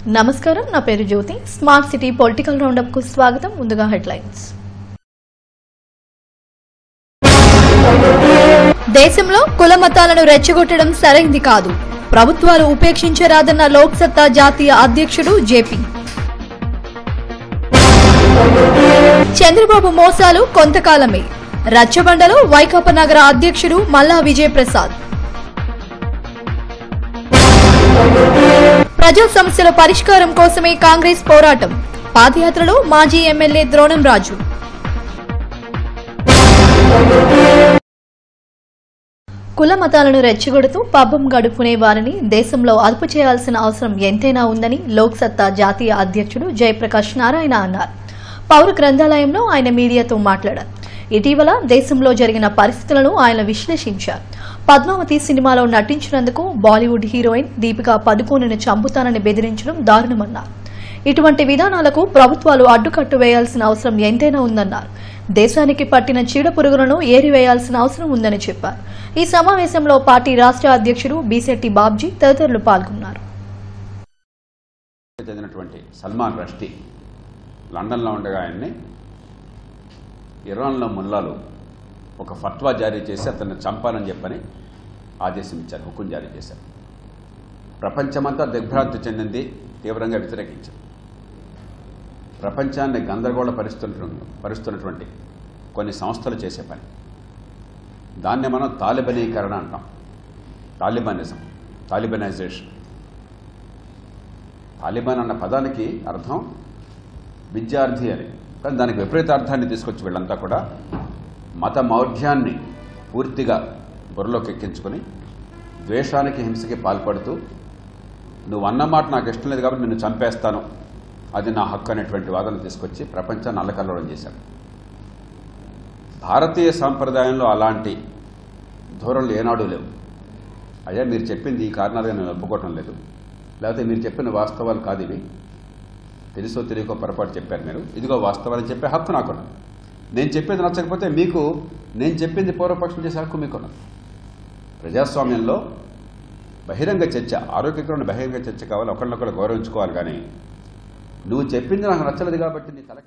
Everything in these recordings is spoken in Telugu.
నమస్కారం నా పేరు Jyothi smart city political roundup కు స్వాగతం ముందుగా హెడ్లైన్స్ దేశంలో కుల మతాలను రెచ్చగొట్టడం సరైంది కాదు ప్రభుత్వాలు ఉపేక్షించరాదన్న లోక్సత్తా జాతీయ అధ్యక్షుడు జేపీ చంద్రబాబు మోసాలు కొంతకాలమే రచ్చబండలో వైకాపా నగర అధ్యక్షుడు మల్లా విజయప్రసాద్ ప్రజా సమస్యల పరిష్కారం కోసమే కాంగ్రెస్ పోరాటం పాదయాత్రలో మాజీ ఎమ్మెల్యే ద్రోణం రాజు కుల మతాలను రెచ్చగొడుతూ పబ్బం గడుపుకునే వారిని దేశంలో అదుపు చేయాల్సిన అవసరం ఎంతైనా ఉందని లోక్ సత్తా జాతీయ అధ్యక్షుడు జయప్రకాష్ నారాయణ అన్నారు పౌర గ్రంథాలయంలో ఆయన మీడియాతో మాట్లాడారు ఇటీవల దేశంలో జరిగిన పరిస్థితులను ఆయన విశ్లేషించారు పద్మావతి సినిమాలో నటించినందుకు బాలీవుడ్ హీరోయిన్ దీపికా పదుకోనని చంపుతానని బెదిరించడం దారుణమన్నారు ఇటువంటి విధానాలకు ప్రభుత్వాలు అడ్డుకట్టు వేయాల్సిన అవసరం ఎంతైనా ఉందన్నారు దేశానికి పట్టిన చీడ పురుగులను ఏరివేయాల్సిన అవసరం ఉందని చెప్పారు ఈ సమావేశంలో పార్టీ రాష్ట్ర అధ్యక్షుడు బీసెట్టి బాబ్జీ తదితరులు పాల్గొన్నారు చెందినటువంటి సల్మాన్ రష్టీ లండన్లో ఉండగా ఆయన్ని ఇరాన్లో ముల్లాలు ఒక ఫత్వా జారీ చేసి అతన్ని చంపాలని చెప్పని ఆదేశం ఇచ్చారు హుకుం జారీ చేశారు ప్రపంచమంతా దిగ్భ్రాంతి చెందింది తీవ్రంగా వ్యతిరేకించారు ప్రపంచాన్ని గందరగోళ పరిస్తున్న పరుస్తున్నటువంటి కొన్ని సంస్థలు చేసే పని దాన్ని మనం తాలిబనీకరణ అంటాం తాలిబానిజం తాలిబనైజేషన్ తాలిబాన్ అన్న పదానికి అర్థం విద్యార్థి అని కానీ దానికి విపరీత అర్థాన్ని తీసుకొచ్చి వీళ్ళంతా కూడా మత మౌఢ్యాన్ని పూర్తిగా బుర్రలోకి ఎక్కించుకొని ద్వేషానికి హింసకి పాల్పడుతూ నువ్వు అన్న మాట నాకు ఇష్టం లేదు కాబట్టి నిన్ను చంపేస్తాను అది నా హక్కు అనేటువంటి వాదన తీసుకొచ్చి ప్రపంచాన్ని అల్లకల్లోలం చేశారు భారతీయ సాంప్రదాయంలో అలాంటి ధోరణులు ఏనాడు లేవు అయ్యా మీరు చెప్పింది ఈ కారణాలుగా నేను ఒప్పుకోవటం లేదు లేకపోతే మీరు చెప్పిన వాస్తవాలు కాదు ఇవి తెలుసో తెలియకో పొరపాటు చెప్పారు మీరు ఇదిగో వాస్తవాలని చెప్పే హక్కు నాకున్నది నేను చెప్పేది నచ్చకపోతే మీకు నేను చెప్పింది పూర్వపక్షం చేసే హక్కు మీకున్నది ప్రజాస్వామ్యంలో బహిరంగ చర్చ ఆరోగ్యకరమైన బహిరంగ చర్చ కావాలి ఒకళ్ళొకళ్ళు గౌరవించుకోవాలి కానీ నువ్వు చెప్పింది నాకు నచ్చలేదు కాబట్టి నీ తలక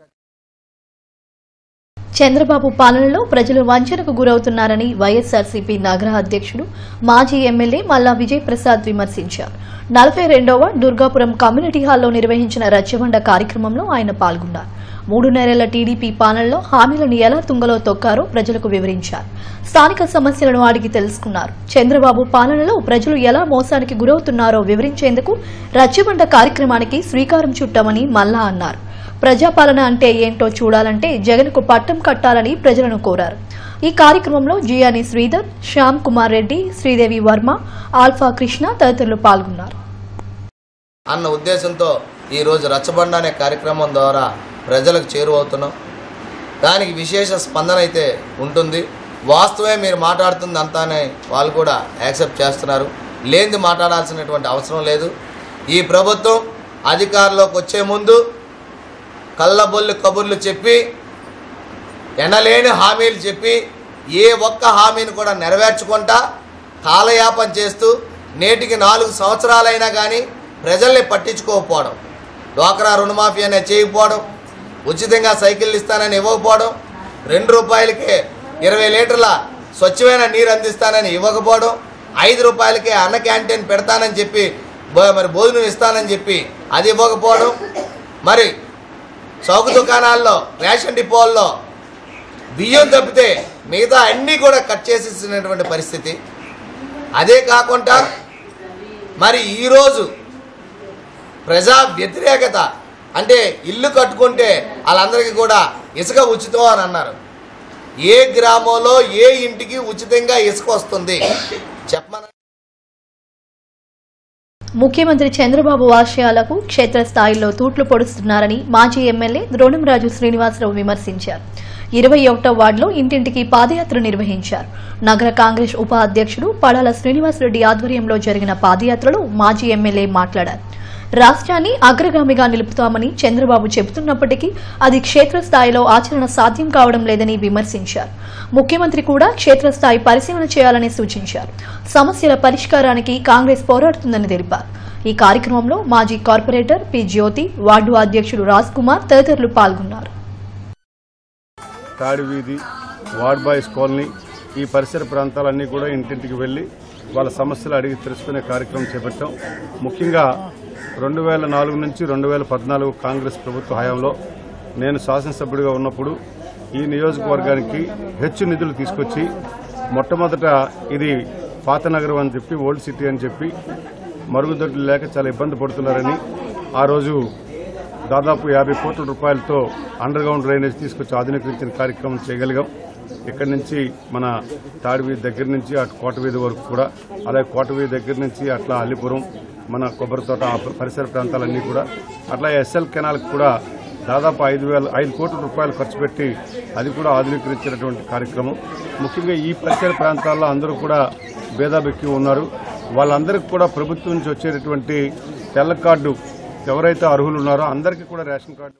చంద్రబాబు పాలనలో ప్రజలు వంచనకు గురవుతున్నారని వైఎస్ఆర్సీపీ నగర అధ్యక్షుడు మాజీ ఎమ్మెల్యే మల్లా విజయ్ ప్రసాద్ విమర్శించారు నలభై రెండవ దుర్గాపురం కమ్యూనిటీ హాల్లో నిర్వహించిన రచ్చబండ కార్యక్రమంలో ఆయన పాల్గొన్నారు మూడు నెలల టీడీపీ పాలనలో హామీలను ఎలా తుంగలో తొక్కారో ప్రజలకు వివరించారు స్థానిక సమస్యలను అడిగి తెలుసుకున్నారు చంద్రబాబు పాలనలో ప్రజలు ఎలా మోసానికి గురవుతున్నారో వివరించేందుకు రచ్చబండ కార్యక్రమానికి శ్రీకారం చుట్టామని మల్లా అన్నారు ప్రజాపాలన అంటే ఏంటో చూడాలంటే జగన్కు పట్టం కట్టాలని ప్రజలను కోరారు ఈ కార్యక్రమంలో జియాని శ్రీధర్ శ్యామ్ కుమార్ రెడ్డి శ్రీదేవి వర్మ ఆల్ఫా కృష్ణ తదితరులు పాల్గొన్నారు అన్న ఉద్దేశంతో ఈరోజు రచ్చబండ అనే కార్యక్రమం ద్వారా ప్రజలకు చేరువవుతున్నాం దానికి విశేష స్పందన అయితే ఉంటుంది వాస్తవమే మీరు మాట్లాడుతుంది అంతానే వాళ్ళు కూడా యాక్సెప్ట్ చేస్తున్నారు లేనిది మాట్లాడాల్సినటువంటి అవసరం లేదు ఈ ప్రభుత్వం అధికారంలోకి వచ్చే ముందు కళ్ళబొల్లి కబుర్లు చెప్పి ఎనలేని హామీలు చెప్పి ఏ ఒక్క హామీని కూడా నెరవేర్చుకుంటా కాలయాపన చేస్తూ నేటికి నాలుగు సంవత్సరాలైనా కానీ ప్రజల్ని పట్టించుకోకపోవడం డ్వాక్రా రుణమాఫీ అనేది చేయకపోవడం ఉచితంగా సైకిళ్ళు ఇస్తానని ఇవ్వకపోవడం రెండు రూపాయలకే ఇరవై లీటర్ల స్వచ్ఛమైన నీరు అందిస్తానని ఇవ్వకపోవడం ఐదు రూపాయలకే అన్న క్యాంటీన్ పెడతానని చెప్పి బో- మరి భోజనం ఇస్తానని చెప్పి అది ఇవ్వకపోవడం మరి చౌక దుకాణాల్లో రేషన్ డిపోల్లో బియ్యం తప్పితే మిగతా అన్నీ కూడా కట్ చేసేసినటువంటి పరిస్థితి అదే కాకుండా మరి ఈరోజు ప్రజా వ్యతిరేకత అంటే ఇల్లు కట్టుకుంటే వాళ్ళందరికీ కూడా ఇసుక ఉచితం అని అన్నారు ఏ గ్రామంలో ఏ ఇంటికి ఉచితంగా ఇసుక వస్తుంది చెప్పమని ముఖ్యమంత్రి చంద్రబాబు ఆశయాలకు క్షేత్రస్థాయిలో తూట్లు పొడుస్తున్నారని మాజీ ఎమ్మెల్యే ద్రోణంరాజు శ్రీనివాసరావు విమర్శించారు ఇరవై ఒకటో వార్డులో ఇంటింటికి పాదయాత్ర నిర్వహించారు నగర కాంగ్రెస్ ఉప అధ్యక్షుడు పడాల శ్రీనివాసరెడ్డి ఆధ్వర్యంలో జరిగిన పాదయాత్రలో మాజీ ఎమ్మెల్యే మాట్లాడారు రాష్ట్రాన్ని అగ్రగామిగా నిలుపుతామని చంద్రబాబు చెబుతున్నప్పటికీ అది క్షేత్రస్థాయిలో ఆచరణ సాధ్యం కావడం లేదని విమర్శించారు ముఖ్యమంత్రి కూడా క్షేత్రస్థాయి పరిశీలన చేయాలని సూచించారు సమస్యల పరిష్కారానికి కాంగ్రెస్ పోరాడుతుందని తెలిపారు ఈ కార్యక్రమంలో మాజీ కార్పొరేటర్ పి జ్యోతి వార్డు అధ్యక్షుడు రాజ్ కుమార్ తదితరులు పాల్గొన్నారు తాడి వీధి వార్డ్ బాయ్స్ కాలనీ ఈ పరిసర ప్రాంతాలన్నీ కూడా ఇంటింటికి వెళ్ళి వాళ్ళ సమస్యలు అడిగి తెలుసుకునే కార్యక్రమం చేపట్టాం ముఖ్యంగా రెండు వేల నాలుగు నుంచి రెండు వేల పద్నాలుగు కాంగ్రెస్ ప్రభుత్వ హయాంలో నేను శాసనసభ్యుడిగా ఉన్నప్పుడు ఈ నియోజకవర్గానికి హెచ్చు నిధులు తీసుకొచ్చి మొట్టమొదట ఇది పాత నగరం అని చెప్పి ఓల్డ్ సిటీ అని చెప్పి మరుగుదొడ్లు లేక చాలా ఇబ్బంది పడుతున్నారని ఆ రోజు దాదాపు యాభై కోట్ల రూపాయలతో అండర్ గ్రౌండ్ డ్రైనేజ్ తీసుకొచ్చి ఆధునీకరించిన కార్యక్రమం చేయగలిగాం ఇక్కడి నుంచి మన తాడివీధి దగ్గర నుంచి అటు కోటవీధి వరకు కూడా అలాగే కోటవీధి దగ్గర నుంచి అట్లా అల్లిపురం మన కొబ్బరి తోట ఆ పరిసర ప్రాంతాలన్నీ కూడా అట్లా ఎస్ఎల్ కెనాల్కి కూడా దాదాపు ఐదు వేల ఐదు కోట్ల రూపాయలు ఖర్చు పెట్టి అది కూడా ఆధునీకరించినటువంటి కార్యక్రమం ముఖ్యంగా ఈ పరిసర ప్రాంతాల్లో అందరూ కూడా భేదాబెక్కి ఉన్నారు వాళ్ళందరికీ కూడా ప్రభుత్వం నుంచి వచ్చేటటువంటి తెల్ల కార్డు ఎవరైతే అర్హులు ఉన్నారో అందరికీ కూడా రేషన్ కార్డు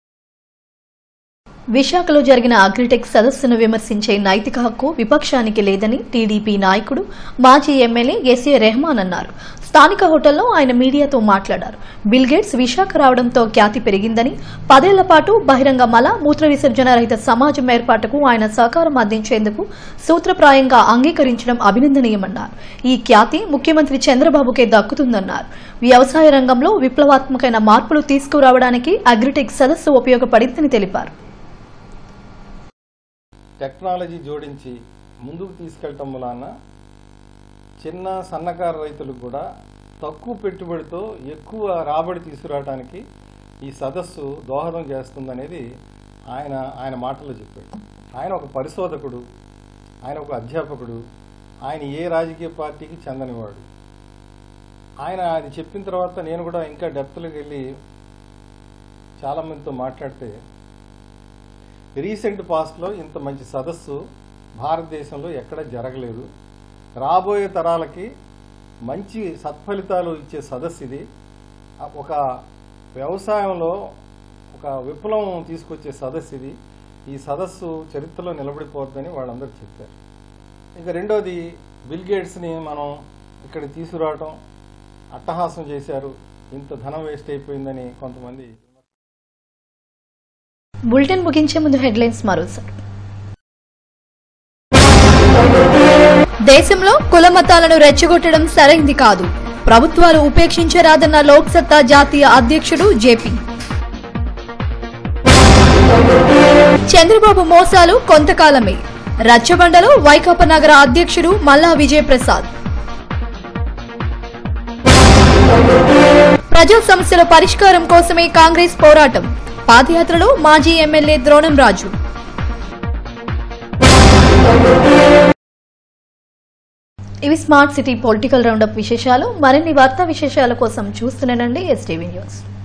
విశాఖలో జరిగిన అగ్రిటెక్ సదస్సును విమర్శించే నైతిక హక్కు విపక్షానికి లేదని టీడీపీ నాయకుడు మాజీ ఎమ్మెల్యే ఎస్ఏ రెహమాన్ అన్నారు స్థానిక హోటల్లో ఆయన మీడియాతో మాట్లాడారు బిల్ గేట్స్ విశాఖ రావడంతో ఖ్యాతి పెరిగిందని పదేళ్ల పాటు బహిరంగ మల మూత్ర విసర్జన రహిత సమాజం ఏర్పాటుకు ఆయన సహకారం అందించేందుకు సూత్రప్రాయంగా అంగీకరించడం అభినందనీయమన్నారు ఈ ఖ్యాతి ముఖ్యమంత్రి చంద్రబాబుకే దక్కుతుందన్నారు వ్యవసాయ రంగంలో విప్లవాత్మకమైన మార్పులు తీసుకురావడానికి అగ్రిటెక్ సదస్సు ఉపయోగపడిందని తెలిపారు టెక్నాలజీ జోడించి ముందుకు తీసుకెళ్ళటం వలన చిన్న సన్నకారు రైతులకు కూడా తక్కువ పెట్టుబడితో ఎక్కువ రాబడి తీసుకురావడానికి ఈ సదస్సు దోహదం చేస్తుందనేది ఆయన ఆయన మాటల్లో చెప్పాడు ఆయన ఒక పరిశోధకుడు ఆయన ఒక అధ్యాపకుడు ఆయన ఏ రాజకీయ పార్టీకి చెందనివాడు ఆయన అది చెప్పిన తర్వాత నేను కూడా ఇంకా డెప్త్లోకి వెళ్ళి చాలామందితో మాట్లాడితే రీసెంట్ పాస్ట్లో ఇంత మంచి సదస్సు భారతదేశంలో ఎక్కడ జరగలేదు రాబోయే తరాలకి మంచి సత్ఫలితాలు ఇచ్చే సదస్సు ఇది ఆ ఒక వ్యవసాయంలో ఒక విప్లవం తీసుకొచ్చే సదస్సు ఇది ఈ సదస్సు చరిత్రలో నిలబడిపోద్దని వాళ్ళందరూ చెప్పారు ఇక రెండోది బిల్ గేట్స్ని మనం ఇక్కడ తీసుకురావటం అట్టహాసం చేశారు ఇంత ధనం వేస్ట్ అయిపోయిందని కొంతమంది బులెటిన్ ముగించే ముందు హెడ్లైన్స్ మరోసారి దేశంలో కుల మతాలను రెచ్చగొట్టడం సరైంది కాదు ప్రభుత్వాలు ఉపేక్షించరాదన్న లోక్సత్తా జాతీయ అధ్యక్షుడు జేపీ చంద్రబాబు మోసాలు కొంతకాలమే రచ్చబండలో వైకాపా నగర అధ్యక్షుడు మల్లా విజయప్రసాద్ ప్రజా సమస్యల పరిష్కారం కోసమే కాంగ్రెస్ పోరాటం పాదయాత్రలో మాజీ ఎమ్మెల్యే ద్రోణం రాజు ఇవి స్మార్ట్ సిటీ పొలిటికల్ రౌండప్ విశేషాలు మరిన్ని వార్తా విశేషాల కోసం చూస్తున్నానండి ఎస్టీవీ న్యూస్